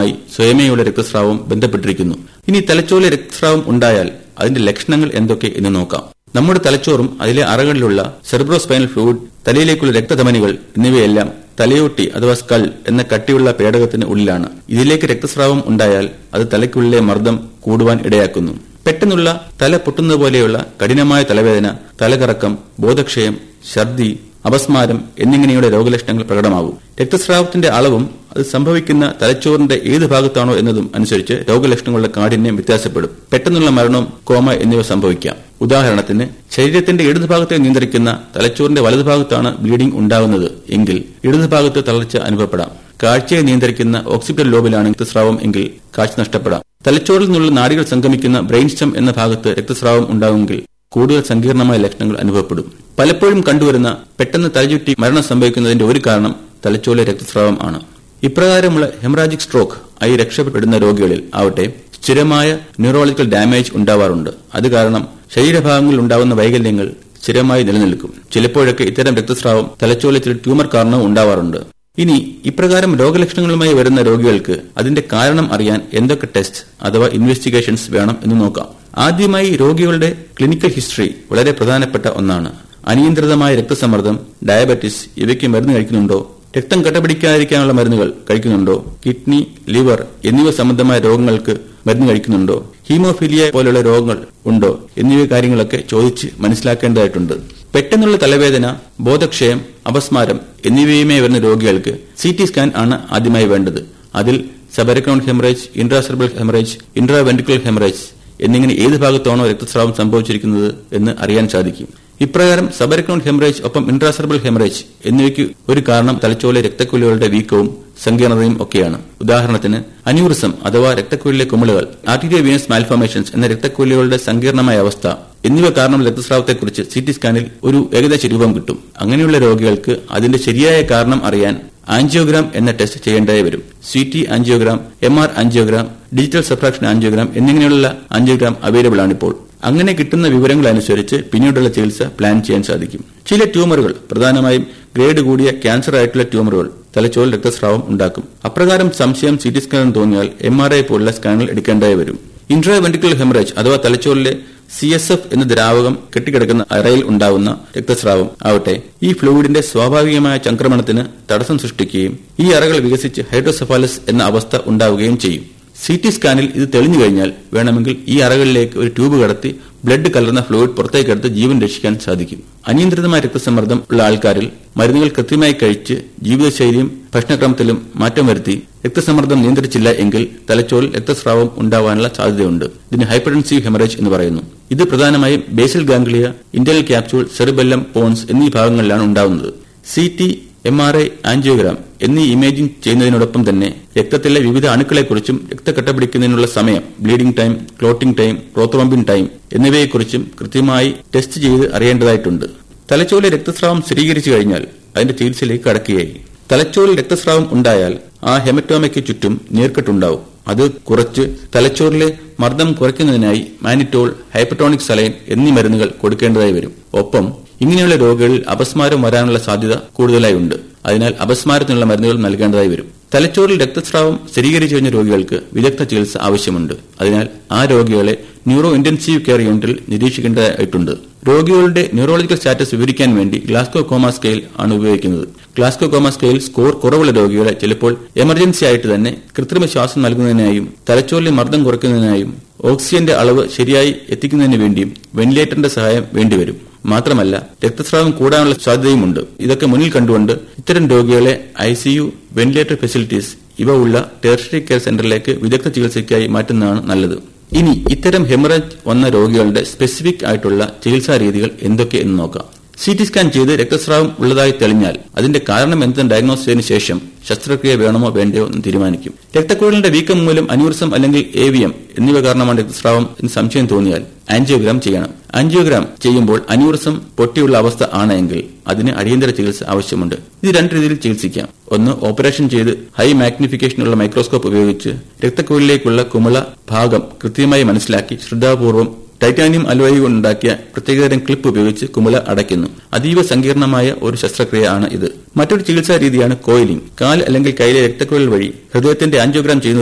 രക്തക്കുഴലുമായി സ്വയമേയുള്ള രക്തസ്രാവം ബന്ധപ്പെട്ടിരിക്കുന്നു ഇനി തലച്ചോറിലെ രക്തസ്രാവം ഉണ്ടായാൽ അതിന്റെ ലക്ഷണങ്ങൾ എന്തൊക്കെ എന്ന് നോക്കാം നമ്മുടെ തലച്ചോറും അതിലെ അറകളിലുള്ള സെർബ്രോസ്പൈനൽ ഫ്ലൂയിഡ് തലയിലേക്കുള്ള രക്തധമനികൾ എന്നിവയെല്ലാം തലയോട്ടി അഥവാ സ്കൾ എന്ന കട്ടിയുള്ള പേടകത്തിന് ഉള്ളിലാണ് ഇതിലേക്ക് രക്തസ്രാവം ഉണ്ടായാൽ അത് തലയ്ക്കുള്ളിലെ മർദ്ദം കൂടുവാൻ ഇടയാക്കുന്നു പെട്ടെന്നുള്ള തല പൊട്ടുന്നത് പോലെയുള്ള കഠിനമായ തലവേദന തലകറക്കം ബോധക്ഷയം ഛർദി അപസ്മാരം എന്നിങ്ങനെയുള്ള രോഗലക്ഷണങ്ങൾ പ്രകടമാകും രക്തസ്രാവത്തിന്റെ അളവും അത് സംഭവിക്കുന്ന തലച്ചോറിന്റെ ഏത് ഭാഗത്താണോ എന്നതും അനുസരിച്ച് രോഗലക്ഷണങ്ങളുടെ കാഠിന്യം വ്യത്യാസപ്പെടും പെട്ടെന്നുള്ള മരണവും കോമ എന്നിവ സംഭവിക്കാം ഉദാഹരണത്തിന് ശരീരത്തിന്റെ ഇടതുഭാഗത്തെ നിയന്ത്രിക്കുന്ന തലച്ചോറിന്റെ വലതുഭാഗത്താണ് ബ്ലീഡിംഗ് ഉണ്ടാകുന്നത് എങ്കിൽ ഇടതുഭാഗത്ത് തളർച്ച അനുഭവപ്പെടാം കാഴ്ചയെ നിയന്ത്രിക്കുന്ന ഓക്സിപിറ്റൽ ലോബിലാണ് രക്തസ്രാവം എങ്കിൽ കാഴ്ച നഷ്ടപ്പെടാം തലച്ചോറിൽ നിന്നുള്ള നാടികൾ സംഗമിക്കുന്ന ബ്രെയിൻ സ്റ്റം എന്ന ഭാഗത്ത് രക്തസ്രാവം ഉണ്ടാകുമെങ്കിൽ കൂടുതൽ സങ്കീർണമായ ലക്ഷണങ്ങൾ അനുഭവപ്പെടും പലപ്പോഴും കണ്ടുവരുന്ന പെട്ടെന്ന് തലചുറ്റി മരണം സംഭവിക്കുന്നതിന്റെ ഒരു കാരണം തലച്ചോറിലെ രക്തസ്രാവം ആണ് ഇപ്രകാരമുള്ള ഹെമറാജിക് സ്ട്രോക്ക് ആയി രക്ഷപ്പെടുന്ന രോഗികളിൽ ആവട്ടെ സ്ഥിരമായ ന്യൂറോളജിക്കൽ ഡാമേജ് ഉണ്ടാവാറുണ്ട് അത് കാരണം ശരീരഭാഗങ്ങളിൽ ഉണ്ടാകുന്ന വൈകല്യങ്ങൾ സ്ഥിരമായി നിലനിൽക്കും ചിലപ്പോഴൊക്കെ ഇത്തരം രക്തസ്രാവം തലച്ചോറിലെ ചില ട്യൂമർ കാരണവും ഉണ്ടാവാറുണ്ട് ഇനി ഇപ്രകാരം രോഗലക്ഷണങ്ങളുമായി വരുന്ന രോഗികൾക്ക് അതിന്റെ കാരണം അറിയാൻ എന്തൊക്കെ ടെസ്റ്റ് അഥവാ ഇൻവെസ്റ്റിഗേഷൻസ് വേണം എന്ന് നോക്കാം ആദ്യമായി രോഗികളുടെ ക്ലിനിക്കൽ ഹിസ്റ്ററി വളരെ പ്രധാനപ്പെട്ട ഒന്നാണ് അനിയന്ത്രിതമായ രക്തസമ്മർദ്ദം ഡയബറ്റിസ് ഇവയ്ക്ക് മരുന്ന് കഴിക്കുന്നുണ്ടോ രക്തം കട്ടപിടിക്കാതിരിക്കാനുള്ള മരുന്നുകൾ കഴിക്കുന്നുണ്ടോ കിഡ്നി ലിവർ എന്നിവ സംബന്ധമായ രോഗങ്ങൾക്ക് മരുന്ന് കഴിക്കുന്നുണ്ടോ ഹീമോഫീലിയ പോലുള്ള രോഗങ്ങൾ ഉണ്ടോ എന്നിവ കാര്യങ്ങളൊക്കെ ചോദിച്ച് മനസ്സിലാക്കേണ്ടതായിട്ടുണ്ട് പെട്ടെന്നുള്ള തലവേദന ബോധക്ഷയം അപസ്മാരം എന്നിവയുമായി വരുന്ന രോഗികൾക്ക് സി ടി സ്കാൻ ആണ് ആദ്യമായി വേണ്ടത് അതിൽ subarachnoid haemorrhage intracerebral haemorrhage intraventricular haemorrhage എന്നിങ്ങനെ ഏത് ഭാഗത്താണോ രക്തസ്രാവം സംഭവിച്ചിരിക്കുന്നത് എന്ന് അറിയാൻ സാധിക്കും ഇപ്രകാരം സബരക്രൗണ്ട് ഹെമറേജ് ഒപ്പം ഇൻട്രാസെർബൽ ഹെമറേജ് എന്നിവയ്ക്ക് ഒരു കാരണം തലച്ചോറിലെ രക്തക്കുഴലുകളുടെ വീക്കവും സങ്കീർണതയും ഒക്കെയാണ് ഉദാഹരണത്തിന് അന്യൂറിസം അഥവാ രക്തക്കുഴലിലെ കുമിളുകൾ ആർട്ടീരിയ വീനസ് മാൽഫോമേഷൻസ് എന്ന രക്തക്കുഴലുകളുടെ സങ്കീർണമായ അവസ്ഥ എന്നിവ കാരണം രക്തസ്രാവത്തെക്കുറിച്ച് സി ടി സ്കാനിൽ ഒരു ഏകദേശ രൂപം കിട്ടും അങ്ങനെയുള്ള രോഗികൾക്ക് അതിന്റെ ശരിയായ കാരണം അറിയാൻ ആൻജിയോഗ്രാം എന്ന ടെസ്റ്റ് ചെയ്യേണ്ടതായി വരും C T angiogram M R angiogram digital subtraction angiogram എന്നിങ്ങനെയുള്ള ആൻജിയോഗ്രാം അവൈലബിൾ ആണിപ്പോൾ അങ്ങനെ കിട്ടുന്ന വിവരങ്ങൾ അനുസരിച്ച് പിന്നീടുള്ള ചികിത്സ പ്ലാൻ ചെയ്യാൻ സാധിക്കും ചില ട്യൂമറുകൾ പ്രധാനമായും ഗ്രേഡ് കൂടിയ ക്യാൻസർ ആയിട്ടുള്ള ട്യൂമറുകൾ തലച്ചോറിൽ രക്തസ്രാവം ഉണ്ടാക്കും അപ്രകാരം സംശയം സി ടി സ്കാൻ തോന്നിയാൽ എം ആർ ഐ പോലുള്ള സ്കാനുകൾ എടുക്കേണ്ടതായി വരും ഇൻട്രാവെൻട്രിക്കുലർ ഹെമറേജ് അഥവാ തലച്ചോറിലെ സി എസ് എഫ് എന്ന ദ്രാവകം കെട്ടിക്കിടക്കുന്ന അറയിൽ ഉണ്ടാവുന്ന രക്തസ്രാവം ആവട്ടെ ഈ ഫ്ലൂയിഡിന്റെ സ്വാഭാവികമായ ചംക്രമണത്തിന് തടസ്സം സൃഷ്ടിക്കുകയും ഈ അറകൾ വികസിച്ച് ഹൈഡ്രോസെഫാലസ് എന്ന അവസ്ഥ ഉണ്ടാവുകയും ചെയ്യും സി ടി സ്കാനിൽ ഇത് തെളിഞ്ഞു കഴിഞ്ഞാൽ വേണമെങ്കിൽ ഈ അറകളിലേക്ക് ഒരു ട്യൂബ് കടത്തി ബ്ലഡ് കലർന്ന ഫ്ലൂയിഡ് പുറത്തേക്കെടുത്ത് ജീവൻ രക്ഷിക്കാൻ സാധിക്കും അനിയന്ത്രിതമായ രക്തസമ്മർദ്ദം ഉള്ള ആൾക്കാരിൽ മരുന്നുകൾ കൃത്യമായി കഴിച്ച് ജീവിതശൈലിയും ഭക്ഷണക്രമത്തിലും മാറ്റം വരുത്തി രക്തസമ്മർദ്ദം നിയന്ത്രിച്ചില്ല എങ്കിൽ തലച്ചോറിൽ രക്തസ്രാവം ഉണ്ടാവാനുള്ള സാധ്യതയുണ്ട് ഇതിന് ഹൈപ്പർടെൻസീവ് ഹെമറേജ് എന്ന് പറയുന്നു ഇത് പ്രധാനമായും ബേസിൽ ഗാംഗ്ലിയ ഇന്റൽ ക്യാപ്സ്യൂൾ സെറിബെല്ലം പോൺസ് എന്നീ ഭാഗങ്ങളിലാണ് ഉണ്ടാവുന്നത് C T M R I angiogram എന്നീ ഇമേജിംഗ് ചെയ്യുന്നതിനോടൊപ്പം തന്നെ രക്തത്തിലെ വിവിധ അണുക്കളെക്കുറിച്ചും രക്തക്കെട്ടപിടിക്കുന്നതിനുള്ള സമയം bleeding time clotting time prothrombin time എന്നിവയെക്കുറിച്ചും കൃത്യമായി ടെസ്റ്റ് ചെയ്ത് അറിയേണ്ടതായിട്ടുണ്ട് തലച്ചോറിലെ രക്തസ്രാവം സ്ഥിരീകരിച്ചു കഴിഞ്ഞാൽ അതിന്റെ ചികിത്സയിലേക്ക് കടക്കുകയായി തലച്ചോറിൽ രക്തസ്രാവം ഉണ്ടായാൽ ആ ഹെമറ്റോമയ്ക്ക് ചുറ്റും നീർക്കെട്ടുണ്ടാവും അത് കുറച്ച് തലച്ചോറിലെ മർദ്ദം കുറയ്ക്കുന്നതിനായി മാനിറ്റോൾ ഹൈപ്പറ്റോണിക് സലൈൻ എന്നീ മരുന്നുകൾ കൊടുക്കേണ്ടതായി വരും ഒപ്പം ഇങ്ങനെയുള്ള രോഗികളിൽ അപസ്മാരം വരാനുള്ള സാധ്യത കൂടുതലായി ഉണ്ട് അതിനാൽ അപസ്മാരത്തിനുള്ള മരുന്നുകൾ നൽകേണ്ടതായി വരും തലച്ചോറിൽ രക്തസ്രാവം സ്ഥിരീകരിച്ചു കഴിഞ്ഞ രോഗികൾക്ക് വിദഗ്ധ ചികിത്സ ആവശ്യമുണ്ട് അതിനാൽ ആ രോഗികളെ ന്യൂറോ ഇന്റൻസീവ് കെയർ യൂണിറ്റിൽ നിരീക്ഷിക്കേണ്ടതായിട്ടുണ്ട് രോഗികളുടെ ന്യൂറോളജിക്കൽ സ്റ്റാറ്റസ് വിവരിക്കാൻ വേണ്ടി ഗ്ലാസ്കോ കോമ സ്കെയിൽ ആണ് ഉപയോഗിക്കുന്നത് ഗ്ലാസ്കോ കോമ സ്കെയിൽ സ്കോർ കുറവുള്ള രോഗികളെ ചിലപ്പോൾ എമർജൻസി ആയിട്ട് തന്നെ കൃത്രിമ ശ്വാസം നൽകുന്നതിനായും തലച്ചോറിലെ മർദ്ദം കുറയ്ക്കുന്നതിനായും ഓക്സിജന്റെ അളവ് ശരിയായി എത്തിക്കുന്നതിന് വേണ്ടിയും വെന്റിലേറ്ററിന്റെ സഹായം വേണ്ടിവരും മാത്രമല്ല രക്തസ്രാവം കൂടാനുള്ള സാധ്യതയുമുണ്ട് ഇതൊക്കെ മുന്നിൽ കണ്ടുകൊണ്ട് ഇത്തരം രോഗികളെ ഐസിയു വെന്റിലേറ്റർ ഫെസിലിറ്റീസ് ഇവ ഉള്ള ടെർഷറി കെയർ സെന്ററിലേക്ക് വിദഗ്ധ ചികിത്സയ്ക്കായി മാറ്റുന്നതാണ് നല്ലത് ഇനി ഇത്തരം ഹെമറേജ് വന്ന രോഗികളുടെ സ്പെസിഫിക് ആയിട്ടുള്ള ചികിത്സാ രീതികൾ എന്തൊക്കെ എന്ന് നോക്കാം സി ടി സ്കാൻ ചെയ്ത് രക്തസ്രാവം ഉള്ളതായി തെളിഞ്ഞാൽ അതിന്റെ കാരണം എന്തെന്ന് ഡയഗ്നോസ് ചെയ്തതിനു ശേഷം ശസ്ത്രക്രിയ വേണമോ വേണ്ടയോ എന്ന് തീരുമാനിക്കും രക്തക്കുഴലിന്റെ വീക്കം മൂലം അന്യൂറിസം അല്ലെങ്കിൽ എ വി എം എന്നിവ കാരണമാണ് രക്തസ്രാവം എന്ന് സംശയം തോന്നിയാൽ ആൻജിയോഗ്രാം ചെയ്യണം ആൻജിയോഗ്രാം ചെയ്യുമ്പോൾ അന്യൂറിസം പൊട്ടിയുള്ള അവസ്ഥ ആണെങ്കിൽ അതിന് അടിയന്തര ചികിത്സ ആവശ്യമുണ്ട് ഇത് രണ്ട് രീതിയിൽ ചികിത്സിക്കാം ഒന്ന് ഓപ്പറേഷൻ ചെയ്ത് ഹൈ മാഗ്നിഫിക്കേഷനുള്ള മൈക്രോസ്കോപ്പ് ഉപയോഗിച്ച് രക്തക്കുഴലിലേക്കുള്ള കുമിള ഭാഗം കൃത്യമായി മനസ്സിലാക്കി ശ്രദ്ധാപൂർവം ടൈറ്റാനിയം അലോയി കൊണ്ടുണ്ടാക്കിയ പ്രത്യേകതരം ക്ലിപ്പ് ഉപയോഗിച്ച് കുമിള അടയ്ക്കുന്നു അതീവ സങ്കീർണമായ ഒരു ശസ്ത്രക്രിയ ആണ് ഇത് മറ്റൊരു ചികിത്സാ രീതിയാണ് കോയിലിംഗ് കാൽ അല്ലെങ്കിൽ കൈയിലെ രക്തക്കുഴൽ വഴി ഹൃദയത്തിന്റെ ആൻജിയോഗ്രാം ചെയ്യുന്നത്